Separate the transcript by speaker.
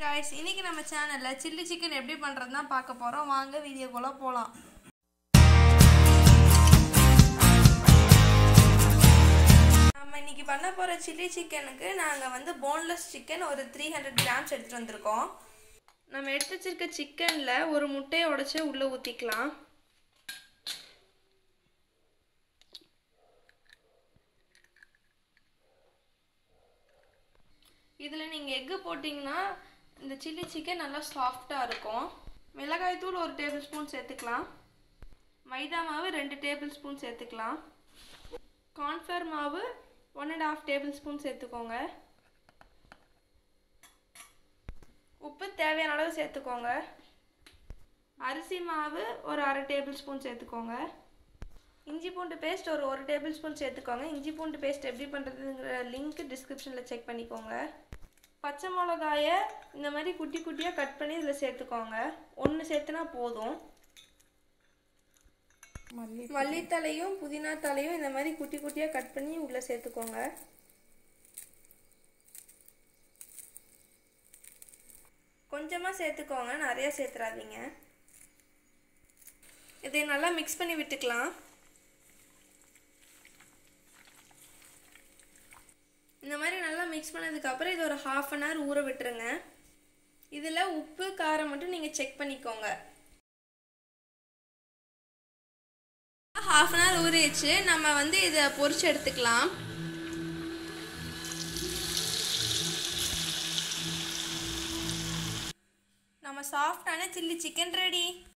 Speaker 1: guys இன்னைக்கு நம்ம சேனலில் சில்லி சிக்கன் எப்படி பண்ணுறது தான் பார்க்க போகிறோம் வாங்க வீடியோக்குள்ளே போகலாம் நம்ம இன்னைக்கு பண்ண போகிற சில்லி சிக்கனுக்கு நாங்கள் வந்து போன்லெஸ் சிக்கன் ஒரு த்ரீ ஹண்ட்ரட் கிராம்ஸ் எடுத்துகிட்டு வந்திருக்கோம் நம்ம எடுத்து வச்சிருக்க சிக்கனில் ஒரு முட்டையை உடச்சி உள்ளே ஊற்றிக்கலாம் இதில் நீங்கள் எக்கு போட்டிங்கன்னா இந்த சில்லி சிக்கன் நல்லா சாஃப்டாக இருக்கும் மிளகாய் தூள் ஒரு டேபிள் ஸ்பூன் சேர்த்துக்கலாம் மைதா மாவு ரெண்டு டேபிள் ஸ்பூன் சேர்த்துக்கலாம் கார்ன்ஃப்ளவர் மாவு one and half tablespoon சேர்த்துக்கோங்க உப்பு தேவையான அளவு சேர்த்துக்கோங்க அரிசி மாவு ஒரு அரை டேபிள் ஸ்பூன் சேர்த்துக்கோங்க இஞ்சி பூண்டு பேஸ்ட் ஒரு ஒரு டேபிள் ஸ்பூன் சேர்த்துக்கோங்க இஞ்சி பூண்டு பேஸ்ட் எப்படி பண்ணுறதுங்கிற லிங்க் டிஸ்கிரிப்ஷனில் செக் பண்ணிக்கோங்க பச்சை மிளகாயை இந்த மாதிரி குட்டி குட்டியாக கட் பண்ணி இதில் சேர்த்துக்கோங்க ஒன்று சேர்த்துனா போதும் மல்லித்தலையும் புதினா தலையும் இந்த மாதிரி குட்டி குட்டியாக கட் பண்ணி உள்ளே சேர்த்துக்கோங்க கொஞ்சமாக சேர்த்துக்கோங்க நிறையா சேர்த்துறாதீங்க இதை நல்லா மிக்ஸ் பண்ணி விட்டுக்கலாம் இந்த மாதிரி நல்லா மிக்ஸ் பண்ணதுக்கப்புறம் இது ஒரு ஹாஃப் அன் ஹவர் ஊற விட்டுருங்க இதில் உப்பு காரம் மட்டும் நீங்கள் செக் பண்ணிக்கோங்க ஹாஃப் அன் ஹவர் ஊறிடுச்சு நம்ம வந்து இதை பொரிச்சு எடுத்துக்கலாம் நம்ம சாஃப்டான சில்லி சிக்கன் ரெடி